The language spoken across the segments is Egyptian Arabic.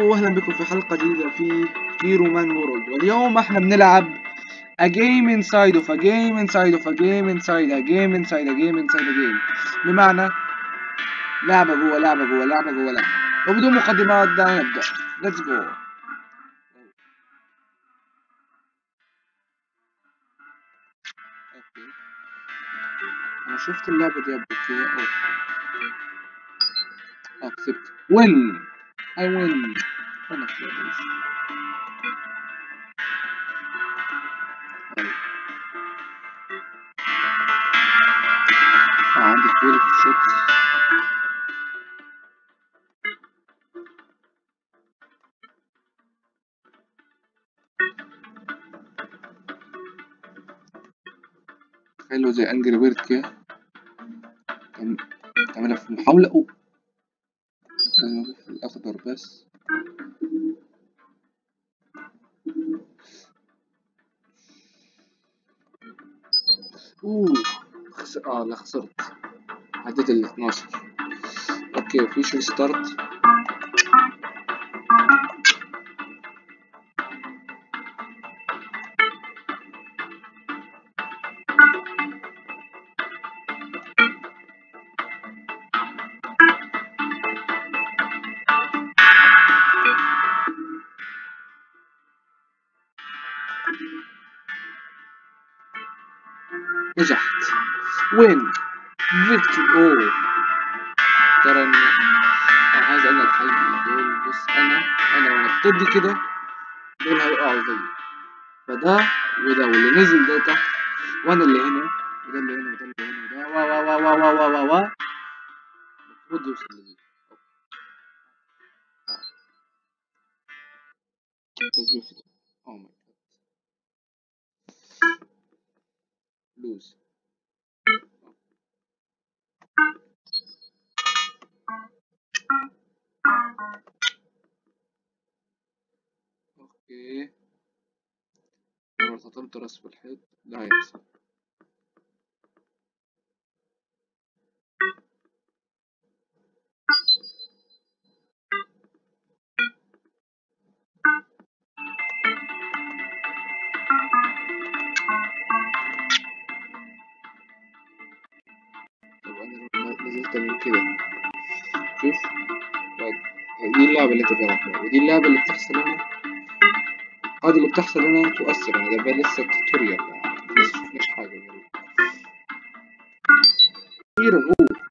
واهلا بكم في حلقة جديدة في في رومان وورلد واليوم احنا بنلعب a game inside of a game inside of a game inside a game inside a game inside a game بمعنى لعبة جوه لعبة جوه لعبة جوه لعبة وبدون مقدمات دعنا نبدأ let's go اوكي انا شفت اللعبة دي قبل كده أوه. اه كسبت win I win انا في اللعبة دي. اه عندي 12 shots حلو زي انجري بيرد كده تعم- تعملها في محاولة أوه. لازم أروح في الأخضر بس أوه خسر آه لا خسرت عديت ال 12 أوكي فيش ستارت نجحت وين فيكتور أوه ترى إن أنا عايز أقول لك حاجة دول بص أنا أنا لو نطيت دي كده دول هيقعوا زيي فده وده واللي نزل ده تحت وأنا اللي هنا وده اللي هنا وده اللي هنا وده وا وا وا وا وا وا وا وا المفروض يوصل لدي Let's go for Oh my god. Lose. اوكي لو ارتطمت راس في الحيط ده هيحصل طب انا لو نزلت من كده شوف بعد- دي اللعبة اللي انت جربتها ودي اللعبة اللي بتحصل هنا هذه اللي بتحصل هنا تؤثر انا ده بقى لسه توتوريال يعني لسه مشفناش حاجة غير أخيرا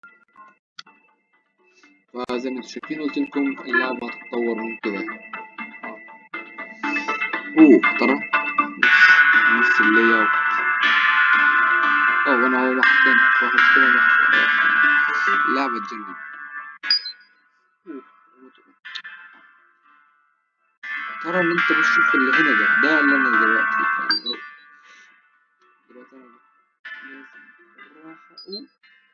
أوه فزي ما انتم شايفين قلت لكم اللعبة هتتطور من كده آه. أوه ترى نفس نفس اللي اوت اه وانا هو واحد تاني واحد كمان واحد واحد. اللعبة تجنن أوه. ترى ان انت مش تشوف اللي هنا ده ده اللي انا دلوقتي يعني لو دلوقتي انا لازم بالراحة أوه.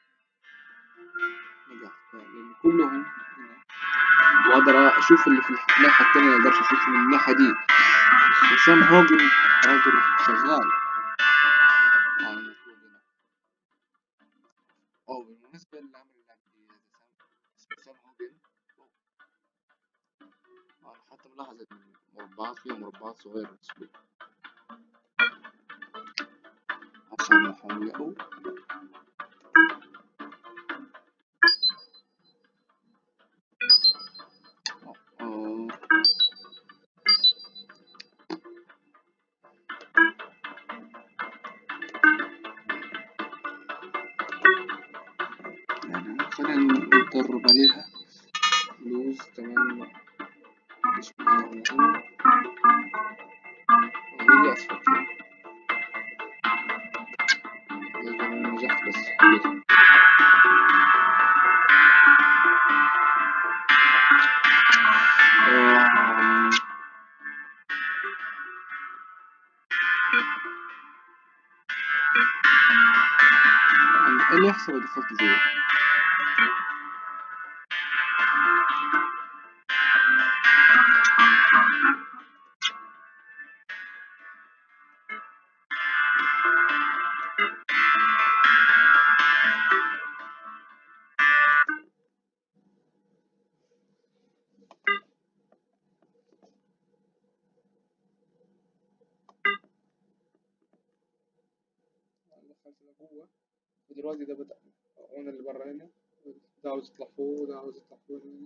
نجحت لان كلهم هنا واقدر اشوف اللي في الناحية التانية ما اقدرش اشوف من الناحية دي حسام هوجن راجل شغال اه المفروض هنا اه بالمناسبة اللي عمل اللعبة دي ده سام اسمه سام هوجن اه انا حتى ملاحظ ان المربعات فيها مربعات صغيرة بس عشان محاولة أوه. اه يعني خلينا نتدرب عليها لوز تمام مش مهم ونيجي أصفر كده لازم أنا نجحت بس حبيت آم، يعني إيه اللي يحصل لو دخلت جوه دخلت له جوه ودلوقتي ده بدأ وانا اللي بره هنا ده عاوز يطلع فوق وده عاوز يطلع فوق هنا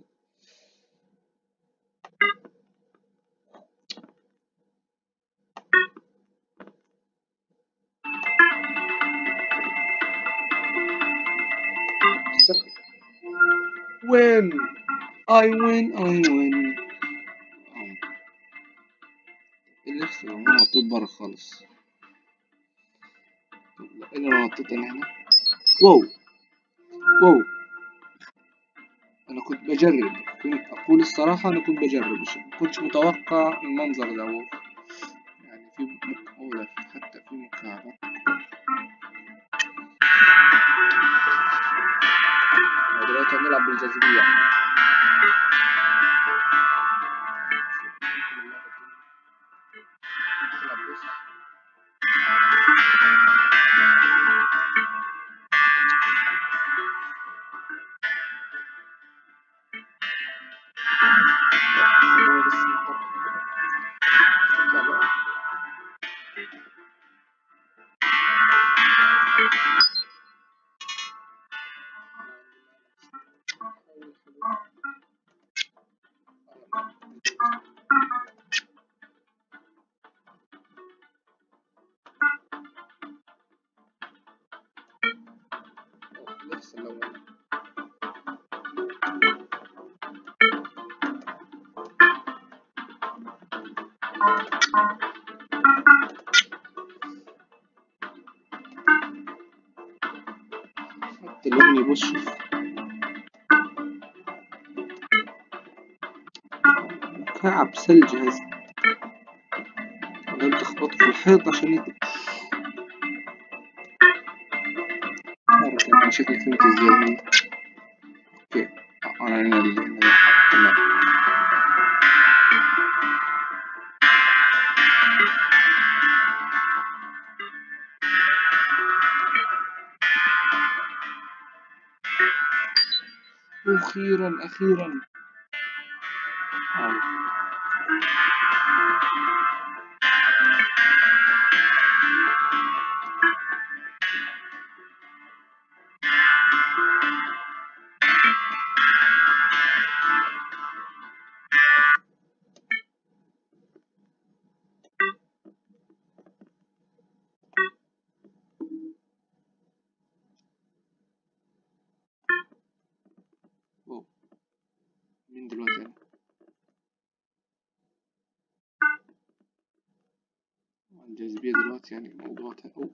سكت وين I win I win آه. اللي يحصل هو محطوط برا خالص لا إلا لو حطيت أنا هنا واو واو أنا كنت بجرب كنت أقول الصراحة أنا كنت بجرب مش كنتش متوقع المنظر ده واو. يعني في مك... أوه ده في- حتى في مكعبات دلوقتي هنلعب بالجاذبية نلعب بس خلينا بس نطلع. نطلع بقى. يحصل لو حتى اللون يبص شوف مكعب ثلج هذا لازم تخبطه في الحيط عشان يطلع عارف أنا شكلي فهمت ازاي اوكي آه، انا هنا اللي هنا ده. تمام أخيرا أخيرا آه. أوه. مين دلوقتي أنا؟ الجاذبية دلوقتي يعني الموضوع تا- أوه.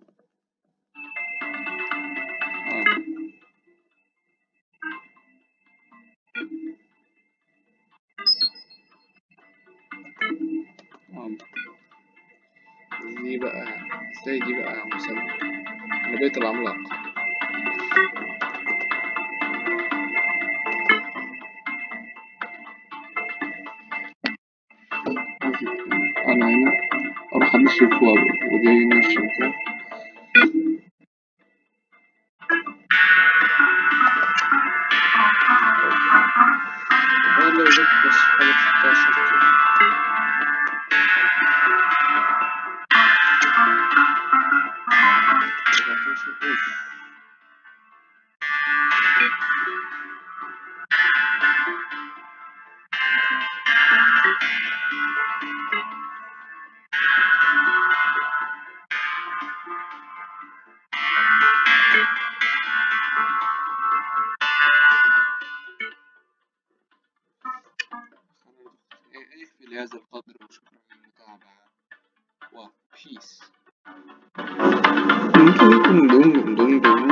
آه. آه. دي بقى ازاي دي بقى مسمى أنا بقيت العملاق أنا هنا أروح أنشف و- وده ينشف ده أنا لو جبت بس حاجة 16 كده سبعتاشر أوف يكفي لهذا القدر وشكرا للمتابعة وبيس دون دون دون دون